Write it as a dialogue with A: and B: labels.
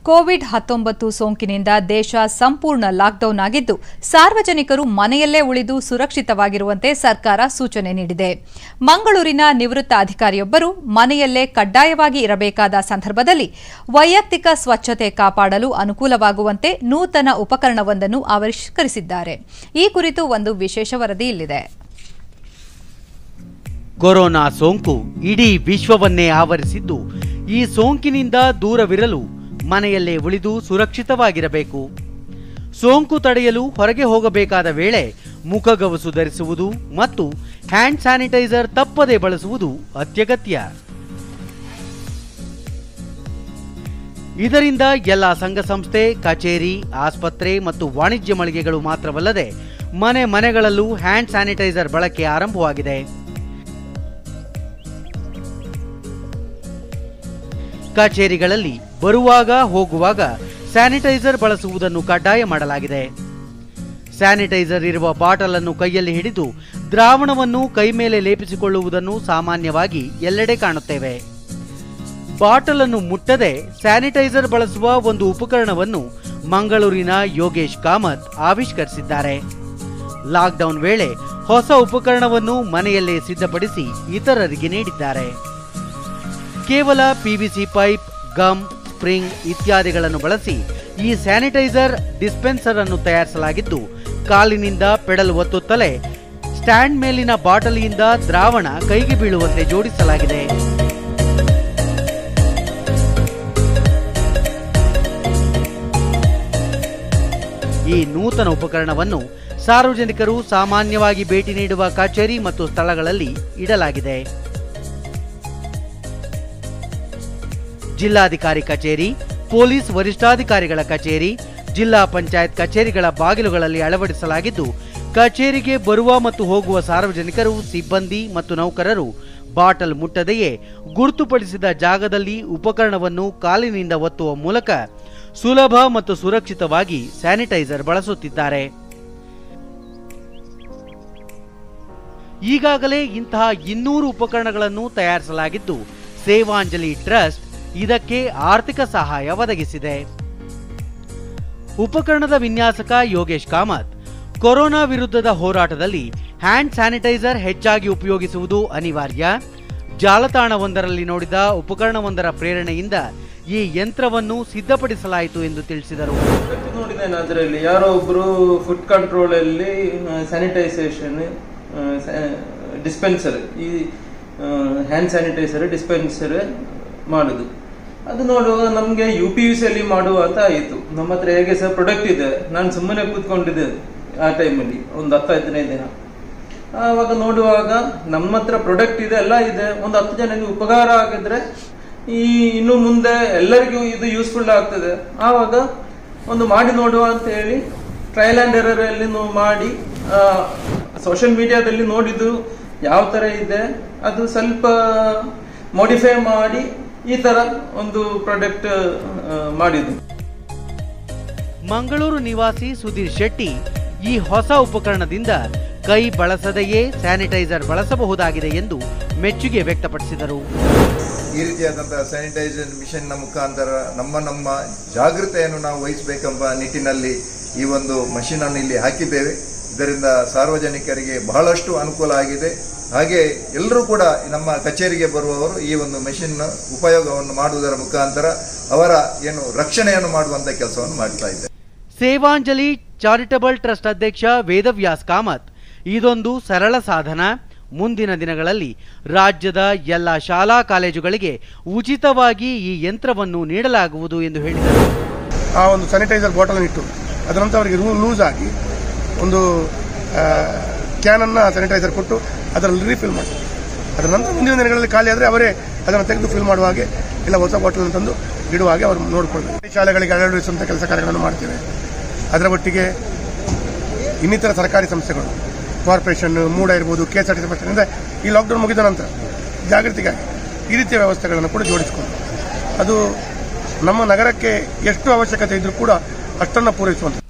A: Covid ಹತ್ತೊಂಬತ್ತು ಸೋಂಕಿನಿಂದ ದೇಶ ಸಂಪೂರ್ಣ ಲಾಕ್ಡೌನ್ ಆಗಿದ್ದು ಸಾರ್ವಜನಿಕರು ಮನೆಯಲ್ಲೇ ಉಳಿದು ಸುರಕ್ಷಿತವಾಗಿರುವಂತೆ ಸರ್ಕಾರ ಸೂಚನೆ ನೀಡಿದೆ ಮಂಗಳೂರಿನ ನಿವೃತ್ತ ಅಧಿಕಾರಿಯೊಬ್ಬರು ಮನೆಯಲ್ಲೇ ಕಡ್ಡಾಯವಾಗಿ ಇರಬೇಕಾದ ಸಂದರ್ಭದಲ್ಲಿ ವೈಯಕ್ತಿಕ ಸ್ವಚ್ಛತೆ ಕಾಪಾಡಲು ಅನುಕೂಲವಾಗುವಂತೆ ನೂತನ ಉಪಕರಣವೊಂದನ್ನು ಆವಿಷ್ಕರಿಸಿದ್ದಾರೆ ಈ ಕುರಿತು ಒಂದು ವಿಶೇಷ ವರದಿ ಇಲ್ಲಿದೆ
B: ಕೊರೋನಾ ಸೋಂಕು ಇಡೀ ವಿಶ್ವವನ್ನೇ ಆವರಿಸಿದ್ದು ಈ ಸೋಂಕಿನಿಂದ ದೂರವಿರಲು ಮನೆಯಲ್ಲೇ ಉಳಿದು ಸುರಕ್ಷಿತವಾಗಿರಬೇಕು ಸೋಂಕು ತಡೆಯಲು ಹೊರಗೆ ಹೋಗಬೇಕಾದ ವೇಳೆ ಮುಖಗವಸು ಧರಿಸುವುದು ಮತ್ತು ಹ್ಯಾಂಡ್ ಸ್ಯಾನಿಟೈಸರ್ ತಪ್ಪದೇ ಬಳಸುವುದು ಅತ್ಯಗತ್ಯ ಇದರಿಂದ ಎಲ್ಲ ಸಂಘ ಸಂಸ್ಥೆ ಕಚೇರಿ ಆಸ್ಪತ್ರೆ ಮತ್ತು ವಾಣಿಜ್ಯ ಮಳಿಗೆಗಳು ಮಾತ್ರವಲ್ಲದೆ ಮನೆ ಮನೆಗಳಲ್ಲೂ ಹ್ಯಾಂಡ್ ಸ್ಯಾನಿಟೈಸರ್ ಬಳಕೆ ಆರಂಭವಾಗಿದೆ ಕಚೇರಿಗಳಲ್ಲಿ ಬರುವಾಗ ಹೋಗುವಾಗ ಸ್ಯಾನಿಟೈಸರ್ ಬಳಸುವುದನ್ನು ಕಡ್ಡಾಯ ಮಾಡಲಾಗಿದೆ ಸ್ಯಾನಿಟೈಸರ್ ಇರುವ ಬಾಟಲ್ ಅನ್ನು ಕೈಯಲ್ಲಿ ಹಿಡಿದು ದ್ರಾವಣವನ್ನು ಕೈ ಮೇಲೆ ಲೇಪಿಸಿಕೊಳ್ಳುವುದನ್ನು ಸಾಮಾನ್ಯವಾಗಿ ಎಲ್ಲೆಡೆ ಕಾಣುತ್ತೇವೆ ಬಾಟಲ್ ಅನ್ನು ಮುಟ್ಟದೆ ಸ್ಯಾನಿಟೈಸರ್ ಬಳಸುವ ಒಂದು ಉಪಕರಣವನ್ನು ಮಂಗಳೂರಿನ ಯೋಗೇಶ್ ಕಾಮತ್ ಆವಿಷ್ಕರಿಸಿದ್ದಾರೆ ಲಾಕ್ಡೌನ್ ವೇಳೆ ಹೊಸ ಉಪಕರಣವನ್ನು ಮನೆಯಲ್ಲೇ ಸಿದ್ಧಪಡಿಸಿ ಇತರರಿಗೆ ನೀಡಿದ್ದಾರೆ ಕೇವಲ ಪಿವಿಸಿ ಪೈಪ್ ಗಮ್ ಸ್ಪ್ರಿಂಗ್ ಇತ್ಯಾದಿಗಳನ್ನು ಬಳಸಿ ಈ ಸ್ಯಾನಿಟೈಸರ್ ಡಿಸ್ಪೆನ್ಸರ್ ಅನ್ನು ತಯಾರಿಸಲಾಗಿದ್ದು ಕಾಲಿನಿಂದ ಪೆಡಲ್ ಒತ್ತುತ್ತಲೇ ಸ್ಟ್ಯಾಂಡ್ ಮೇಲಿನ ಬಾಟಲಿಯಿಂದ ದ್ರಾವಣ ಕೈಗೆ ಬೀಳುವಂತೆ ಜೋಡಿಸಲಾಗಿದೆ ಈ ನೂತನ ಉಪಕರಣವನ್ನು ಸಾರ್ವಜನಿಕರು ಸಾಮಾನ್ಯವಾಗಿ ಭೇಟಿ ನೀಡುವ ಕಚೇರಿ ಮತ್ತು ಸ್ಥಳಗಳಲ್ಲಿ ಇಡಲಾಗಿದೆ ಜಿಲ್ಲಾಧಿಕಾರಿ ಕಚೇರಿ ಪೊಲೀಸ್ ವರಿಷ್ಠಾಧಿಕಾರಿಗಳ ಕಚೇರಿ ಜಿಲ್ಲಾ ಪಂಚಾಯತ್ ಕಚೇರಿಗಳ ಬಾಗಿಲುಗಳಲ್ಲಿ ಅಳವಡಿಸಲಾಗಿದ್ದು ಕಚೇರಿಗೆ ಬರುವ ಮತ್ತು ಹೋಗುವ ಸಾರ್ವಜನಿಕರು ಸಿಬ್ಬಂದಿ ಮತ್ತು ನೌಕರರು ಬಾಟಲ್ ಮುಟ್ಟದೆಯೇ ಗುರುತುಪಡಿಸಿದ ಜಾಗದಲ್ಲಿ ಉಪಕರಣವನ್ನು ಕಾಲಿನಿಂದ ಒತ್ತುವ ಮೂಲಕ ಸುಲಭ ಮತ್ತು ಸುರಕ್ಷಿತವಾಗಿ ಸ್ಯಾನಿಟೈಸರ್ ಬಳಸುತ್ತಿದ್ದಾರೆ ಈಗಾಗಲೇ ಇಂತಹ ಇನ್ನೂರು ಉಪಕರಣಗಳನ್ನು ತಯಾರಿಸಲಾಗಿದ್ದು ಸೇವಾಂಜಲಿ ಟ್ರಸ್ಟ್ ಇದಕ್ಕೆ ಆರ್ಥಿಕ ಸಹಾಯ ಒದಗಿಸಿದೆ ಉಪಕರಣದ ವಿನ್ಯಾಸಕ ಯೋಗೇಶ್ ಕಾಮತ್ ಕೊರೋನಾ ವಿರುದ್ಧದ ಹೋರಾಟದಲ್ಲಿ ಹ್ಯಾಂಡ್ ಸ್ಯಾನಿಟೈಸರ್ ಹೆಚ್ಚಾಗಿ ಉಪಯೋಗಿಸುವುದು ಅನಿವಾರ್ಯ ಜಾಲತಾಣವೊಂದರಲ್ಲಿ ನೋಡಿದ ಉಪಕರಣವೊಂದರ ಪ್ರೇರಣೆಯಿಂದ ಈ ಯಂತ್ರವನ್ನು ಸಿದ್ಧಪಡಿಸಲಾಯಿತು ಎಂದು ತಿಳಿಸಿದರು
C: ಇವತ್ತು ನೋಡಿದ್ದೇನೆ ಅದರಲ್ಲಿ ಯಾರೋ ಒಬ್ರು ಫುಡ್ ಕಂಟ್ರೋಲ್ ಅಲ್ಲಿ ಸ್ಯಾನಿಟೈಸೇಷನ್ ಡಿಸ್ಪೆನ್ಸರ್ ಈ ಹ್ಯಾಂಡ್ ಸ್ಯಾನಿಟೈಸರ್ ಡಿಸ್ಪೆನ್ಸರ್ ಮಾಡುದು ಅದು ನೋಡುವಾಗ ನಮಗೆ ಯು ಪಿ ಯು ಸಿ ಅಲ್ಲಿ ಮಾಡುವ ಅಂತ ಆಯಿತು ನಮ್ಮ ಹತ್ರ ಹೇಗೆ ಸಹ ಪ್ರಾಡಕ್ಟ್ ಇದೆ ನಾನು ಸುಮ್ಮನೆ ಕೂತ್ಕೊಂಡಿದ್ದೆ ಆ ಟೈಮಲ್ಲಿ ಒಂದು ಹತ್ತು ಹದಿನೈದು ದಿನ ಆವಾಗ ನೋಡುವಾಗ ನಮ್ಮ ಹತ್ರ ಪ್ರಾಡಕ್ಟ್ ಇದೆ ಎಲ್ಲ ಇದೆ ಒಂದು ಹತ್ತು ಜನಕ್ಕೆ ಉಪಕಾರ ಆಗಿದ್ರೆ ಈ ಇನ್ನು ಮುಂದೆ ಎಲ್ಲರಿಗೂ ಇದು ಯೂಸ್ಫುಲ್ ಆಗ್ತದೆ ಆವಾಗ ಒಂದು ಮಾಡಿ ನೋಡುವ ಅಂತ ಹೇಳಿ ಟ್ರಯಲ್ ಆ್ಯಂಡ್ ಎರರ್ ಅಲ್ಲಿ ನಾವು ಮಾಡಿ ಸೋಷಿಯಲ್ ಮೀಡಿಯಾದಲ್ಲಿ ನೋಡಿದ್ದು ಯಾವ ಥರ ಇದೆ ಅದು ಸ್ವಲ್ಪ ಮಾಡಿಫೈ ಮಾಡಿ ಈ ಥರ ಒಂದು ಪ್ರಾಡಕ್ಟ್ ಮಾಡಿದ್ದು
B: ಮಂಗಳೂರು ನಿವಾಸಿ ಸುಧೀರ್ ಶೆಟ್ಟಿ ಈ ಹೊಸ ಉಪಕರಣದಿಂದ ಕೈ ಬಳಸದೆಯೇ ಸ್ಯಾನಿಟೈಸರ್ ಬಳಸಬಹುದಾಗಿದೆ ಎಂದು ಮೆಚ್ಚುಗೆ ವ್ಯಕ್ತಪಡಿಸಿದರು
D: ಈ ರೀತಿಯಾದಂತಹ ಸ್ಯಾನಿಟೈಸರ್ ಮಿಷನ್ನ ಮುಖಾಂತರ ನಮ್ಮ ನಮ್ಮ ಜಾಗೃತೆಯನ್ನು ನಾವು ವಹಿಸಬೇಕೆಂಬ ನಿಟ್ಟಿನಲ್ಲಿ ಈ ಒಂದು ಮಷೀನ್ ಅನ್ನು ಇಲ್ಲಿ ಹಾಕಿದ್ದೇವೆ ಇದರಿಂದ ಸಾರ್ವಜನಿಕರಿಗೆ ಬಹಳಷ್ಟು ಅನುಕೂಲ ಆಗಿದೆ ಹಾಗೆ ಎಲ್ಲರೂ ಕೂಡ ನಮ್ಮ ಕಚೇರಿಗೆ ಬರುವವರು ಈ ಒಂದು ಮೆಷಿನ್ ಉಪಯೋಗವನ್ನು ಮಾಡುವುದರ ಮುಖಾಂತರ ಅವರ ಏನು ರಕ್ಷಣೆಯನ್ನು ಮಾಡುವಂತ ಕೆಲಸವನ್ನು ಮಾಡ್ತಾ ಇದ್ದಾರೆ
B: ಸೇವಾಂಜಲಿ ಚಾರಿಟಬಲ್ ಟ್ರಸ್ಟ್ ಅಧ್ಯಕ್ಷ ವೇದವ್ಯಾಸ್ ಕಾಮತ್ ಇದೊಂದು ಸರಳ ಸಾಧನ ಮುಂದಿನ ದಿನಗಳಲ್ಲಿ ರಾಜ್ಯದ ಎಲ್ಲ ಶಾಲಾ ಕಾಲೇಜುಗಳಿಗೆ ಉಚಿತವಾಗಿ ಈ ಯಂತ್ರವನ್ನು ನೀಡಲಾಗುವುದು ಎಂದು ಹೇಳಿದರು
E: ಆ ಒಂದು ಸ್ಯಾನಿಟೈಸರ್ ಬಾಟಲ್ ಇಟ್ಟು ಅದರ ನಂತರ ಅವರಿಗೆ ರೂ ಲೂಸ್ ಆಗಿ ಒಂದು ಕ್ಯಾನನ್ನು ಸ್ಯಾನಿಟೈಸರ್ ಕೊಟ್ಟು ಅದರಲ್ಲಿ ರೀಫಿಲ್ ಮಾಡ್ತಾರೆ ಅದರ ನಂತರ ಮುಂದಿನ ದಿನಗಳಲ್ಲಿ ಖಾಲಿ ಆದರೆ ಅವರೇ ಅದನ್ನು ತೆಗೆದು ಫಿಲ್ ಮಾಡುವ ಹಾಗೆ ಇಲ್ಲ ಹೊಸ ಬಾಟಲ್ ತಂದು ಇಡುವ ಹಾಗೆ ಅವರು ನೋಡಿಕೊಳ್ಬೇಕು ಶಾಲೆಗಳಿಗೆ ಅಳವಡಿಸುವಂಥ ಕೆಲಸ ಕಾರ್ಯಗಳನ್ನು ಮಾಡ್ತೇವೆ ಅದರ ಒಟ್ಟಿಗೆ ಇನ್ನಿತರ ಸರ್ಕಾರಿ ಸಂಸ್ಥೆಗಳು ಕಾರ್ಪೊರೇಷನ್ ಮೂಡ ಇರ್ಬೋದು K S R T C bus stand ಈ ಲಾಕ್ಡೌನ್ ಮುಗಿದ ನಂತರ ಜಾಗೃತಿಗಾಗಿ ಈ ರೀತಿಯ ವ್ಯವಸ್ಥೆಗಳನ್ನು ಕೂಡ ಜೋಡಿಸಿಕೊಂಡು ಅದು ನಮ್ಮ ನಗರಕ್ಕೆ ಎಷ್ಟು ಅವಶ್ಯಕತೆ ಇದ್ರೂ ಕೂಡ ಅಷ್ಟನ್ನು ಪೂರೈಸುವಂಥದ್ದು